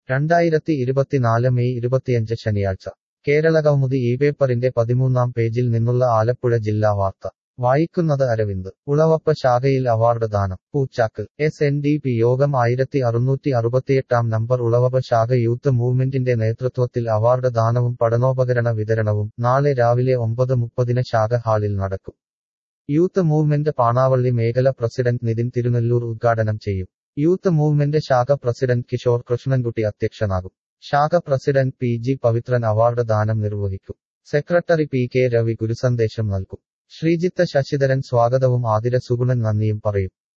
രണ്ടായിരത്തി ഇരുപത്തിനാല് മെയ് ഇരുപത്തിയഞ്ച് ശനിയാഴ്ച കേരളകൗമുദി ഈ പേപ്പറിന്റെ പതിമൂന്നാം പേജിൽ നിന്നുള്ള ആലപ്പുഴ ജില്ലാ വാർത്ത വായിക്കുന്നത് അരവിന്ദ് ഉളവപ്പ ശാഖയിൽ അവാർഡ് ദാനം Poochakku S N D P യോഗം ആയിരത്തി അറുന്നൂറ്റി അറുപത്തിയെട്ടാം നമ്പർ ഉളവപ്പ ശാഖ യൂത്ത് മൂവ്മെന്റിന്റെ നേതൃത്വത്തിൽ അവാർഡ് ദാനവും പഠനോപകരണ വിതരണവും നാളെ രാവിലെ ഒമ്പത് മുപ്പതിന് ശാഖ ഹാളിൽ നടക്കും യൂത്ത് മൂവ്മെന്റ് പാണാവള്ളി മേഖല പ്രസിഡന്റ് നിതിൻ തിരുനെല്ലൂർ ഉദ്ഘാടനം ചെയ്യും യൂത്ത് മൂവ്മെന്റ് ശാഖ പ്രസിഡന്റ് കിഷോർ കൃഷ്ണൻകുട്ടി അധ്യക്ഷനാകും ശാഖ president P G Pavithran award ദാനം നിർവഹിക്കും സെക്രട്ടറി പി കെ രവി ഗുരുസന്ദേശം നൽകും ശ്രീജിത്ത് ശശിധരൻ സ്വാഗതവും ആതിര സുഗുണൻ നന്ദിയും പറയും